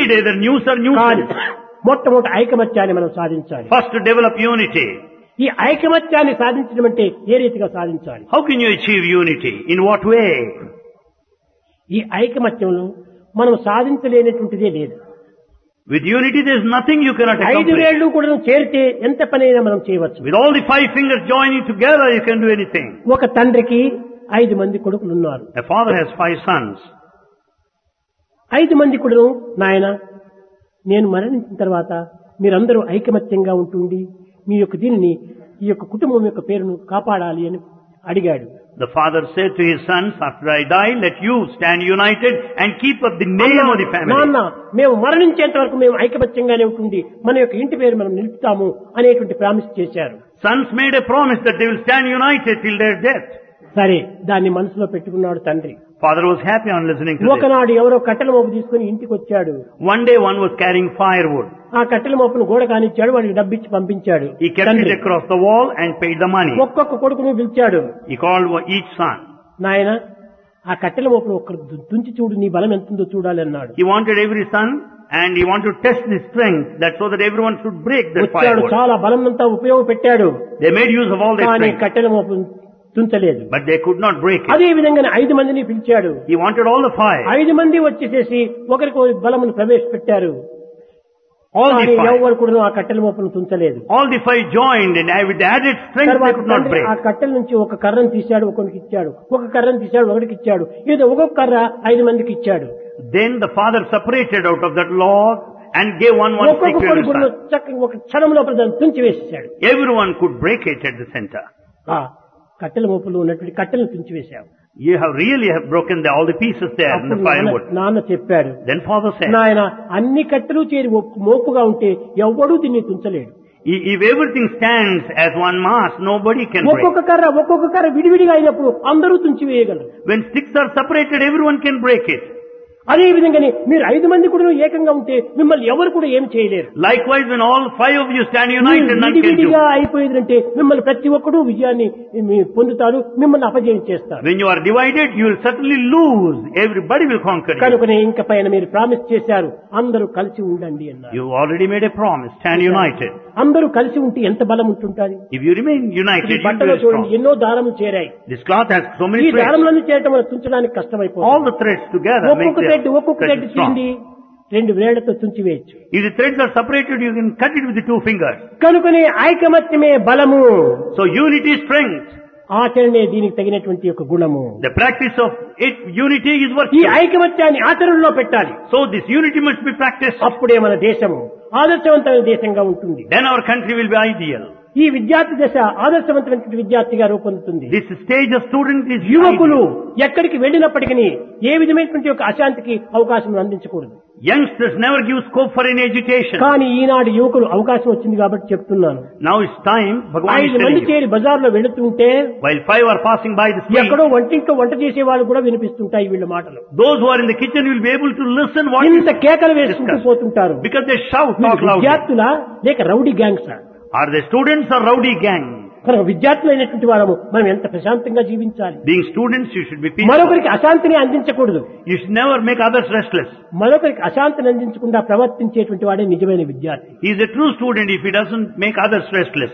need either news or కానీ nuisance. మొట్టమొదటి ఐకమత్యాన్ని మనం సాధించాలి First to develop unity. ఈ ఐకమత్యాన్ని సాధించడం అంటే ఏ రీతిగా సాధించాలి How can you achieve unity? In what way? ఈ ఐకమత్యంలో మనం సాధించలేనటువంటిదే లేదు With unity there is nothing you cannot ఐదు accomplish. వేళ్లు కూడా చేరితే ఎంత పనైనా మనం చేయవచ్చు With all the five fingers joining together you can do anything. ఒక తండ్రికి ఐదు మంది కొడుకులు ఉన్నారు A father has five sons. ఐదు మంది కూడా నాయన నేను మరణించిన తర్వాత మీరందరూ ఐకమత్యంగా ఉంటుండి మీ యొక్క దీనిని ఈ యొక్క కుటుంబం యొక్క పేరును కాపాడాలి అని అడిగాడు The father said to his sons, after I die, let you stand united and keep up the name of the నాన్న family. మేము మరణించేంత వరకు మేము ఐకమత్యంగానే ఉంటుంది మన యొక్క ఇంటి పేరు మనం నిలుపుతాము అనేటువంటి ప్రామిస్ చేశారు Sons made a promise that they will stand united till their death. సరే దాన్ని మనసులో పెట్టుకున్నాడు తండ్రి Father was happy on listening to this. ఒకనాడు ఎవరో కట్టెల మోపు తీసుకుని ఇంటికి వచ్చాడు One day one was carrying firewood. ఆ కట్టెల మోపును గోడ కానిచ్చాడు వాడికి డబ్బిచ్చి పంపించాడు He kept తండ్రి. it across the wall and paid the money. ఒక్కొక్క కొడుకును పిలిచాడు He called each son. నాయన ఆ కట్టెల మోపును ఒక్క తుంచి చూడు నీ బలం ఎంతుందో చూడాలి అన్నాడు He wanted every son and he wanted to test the strength that so that everyone should break that వచ్చాడు firewood. చాలా బలం అంతా ఉపయోగపెట్టాడు They made use of all their కానీ strength, కట్టెల మోపు తుంచలేదు but they could not break it. అదే విధంగా ఐదు మందిని పిలిచాడు He wanted all the five. ఐదు మంది వచ్చేసేసి ఒకరికి ఒక బలమును ప్రవేశపెట్టారు All కానీ the five. ఎవరు కూడా ఆ కట్టెల మోపును తుంచలేదు All the five joined and with added strength they తర్వాత could not తండ్రి break. ఆ కట్టెల నుంచి ఒక కర్రను తీశాడు ఒకరికి ఇచ్చాడు ఒక కర్రను తీశాడు ఒకరికి ఇచ్చాడు ఏదో ఒక్కొక్క కర్ర ఐదు మందికి ఇచ్చాడు Then the father separated out of that log and gave one one stick ఒక్కొక్క to every కొడుకును son. చక్కగా ఒక క్షణంలో దాన్ని తుంచి వేసేశాడు Everyone could break it at the center. ఆ కట్టెల మోపులు ఉన్నటువంటి కట్టెలను తుంచి వేశావు You have really have broken the, all the pieces there in అప్పుడు the నాన్న- firewood. నాన్న చెప్పాడు Then father said, నాయన అన్ని కట్టెలు చేరి ఒప్పు- మోపుగా ఉంటే ఎవ్వడూ దీన్ని తుంచలేడు "I- if everything stands as one mass, nobody can break. ఒక్కొక్క కర్ర ఒక్కొక్క కర్ర విడివిడిగా అయినప్పుడు అందరూ తుంచి వేయగలరు When sticks are separated, everyone can break it. అదే విధంగానే మీరు ఐదు మంది కూడా ఏకంగా ఉంటే మిమ్మల్ని ఎవరు కూడా ఏం చేయలేరు Likewise, when all five of you stand మీరు united, none can do. విడివిడిగా అయిపోయిందంటే మిమ్మల్ని ప్రతి ఒక్కరూ విజయాన్ని మీ- పొందుతారు మిమ్మల్ని అపజయం చేస్తారు When you are divided, you will certainly lose. Everybody will conquer you. కనుకనే ఇంక పైన మీరు ప్రామిస్ చేశారు అందరూ కలిసి ఉండండి అన్నారు You already made a promise. Stand united. అందరూ కలిసి ఉంటే ఎంత బలం ఉంటుంటుంది If you remain ఈ united, you will బట్టలో be చూడండి strong. ఎన్నో దారములు చేరాయి This cloth has so ఈ many threads. దారములన్నీ చేరటం వల్ల తుంచడానికి All కష్టమైపోతుంది the threads together make ఒక్కొక్క the థ్రెడ్ ఒక్కొక్క thread థ్రెడ్ strong. తీయండి రెండు వేళ్లతో తుంచివేయచ్చు If the threads are separated, you can cut it with the two fingers. కనుకనే ఐకమత్యమే బలము So unity is strength. ఆచరణే దీనికి తగినటువంటి ఒక గుణము The practice of it, unity is ఈ virtue. ఐకమత్యాన్ని ఆచరణలో పెట్టాలి So this unity must be practiced. అప్పుడే మన దేశము ఆదర్శవంతమైన దేశంగా ఉంటుంది Then our country will be ideal. ఈ విద్యార్థి దశ ఆదర్శవంతమైనటువంటి విద్యార్థిగా రూపొందుతుంది This stage of student is యువకులు ideal. ఎక్కడికి వెళ్ళినప్పటికీ ఏ విధమైనటువంటి ఒక అశాంతికి అవకాశం అందించకూడదు Youngsters never give scope for any agitation. కానీ ఈనాడు యువకులు అవకాశం వచ్చింది కాబట్టి చెప్తున్నాను Now it's time, Bhagavan is ఐదు మంది telling you. చేరి బజార్లో వెళుతుంటే While five are passing by the street, ఎక్కడో వంటింట్లో వంట చేసే వాళ్ళు కూడా వినిపిస్తుంటాయి వీళ్ళ మాటలు those who are in the kitchen will be able to listen what ఇంత is కేకలు వేసుకుంటూ పోతుంటారు because they shout, వీళ్ళు talk loudly. విద్యార్థుల లేక rowdy gangs Are they students or rowdy gang? కనుక విద్యార్థులైనటువంటి వారము మనం ఎంత ప్రశాంతంగా జీవించాలి Being students, you should be peaceful. మరొకరికి అశాంతిని అందించకూడదు You should never make others restless. మరొకరికి అశాంతిని అందించకుండా ప్రవర్తించేటువంటి వాడే నిజమైన విద్యార్థి He is a true student if he doesn't make others restless.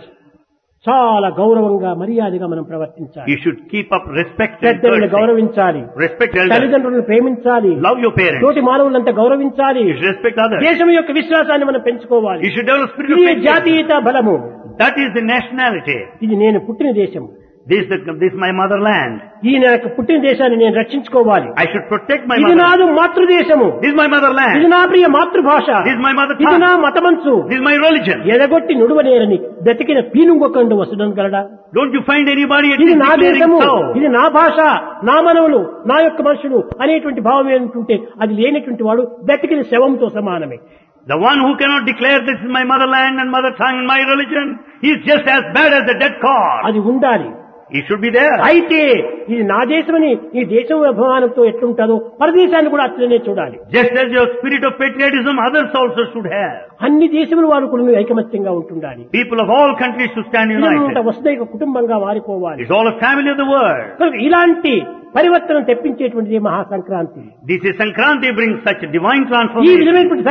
చాలా గౌరవంగా మర్యాదగా మనం ప్రవర్తించాలి You should keep up respect and పెద్దలను courtesy. గౌరవించాలి Respect elders. తల్లిదండ్రులను ప్రేమించాలి Love your parents. తోటి మానవులంతా గౌరవించాలి You should respect others. దేశం యొక్క విశ్వాసాన్ని మనం పెంచుకోవాలి You should develop spirit of ఇది patriotism. జాతీయత బలము That is the nationality. ఇది నేను పుట్టిన దేశం This is, the, this is my motherland. ఈ నాకు పుట్టిన దేశాన్ని నేను రక్షించుకోవాలి I should protect my ఇది motherland. నాదు మాతృదేశము This is my ఇది motherland. నా ప్రియ మాతృభాష This is my mother ఇది నా tongue. మతమంచు This is my religion. ఎదగొట్టి నుడువనేరని బ్రతికిన పీనుంగొకండు వసడం గలడా Don't you find anybody at ఇది least నా declaring దేశము so? ఇది నా భాష నా మనవులు నా యొక్క మనుషులు అనేటువంటి భావం ఏంటంటే అది లేనటువంటి వాడు బ్రతికిన శవంతో సమానమే The one who cannot declare this is my motherland and mother tongue and my religion, he is just as bad as the dead corpse. అది ఉండాలి He should be there. అయితే ఇది నా దేశమని ఈ దేశం అభిమానంతో ఎట్లుంటుందో పరదేశాన్ని కూడా అట్లనే చూడాలి Just as your spirit of patriotism, others also should have. అన్ని దేశముల వారు కూడా ఐకమత్యంగా ఉంటుండాలి People of all countries should stand ఇదంతా united. వసుదైక కుటుంబంగా మారిపోవాలి It's all a family of the world. కనుక ఇలాంటి పరివర్తన తెప్పించేటువంటిది మహా Sankranti This is Sankranti brings such a divine ఈ transformation. విధమైనటువంటి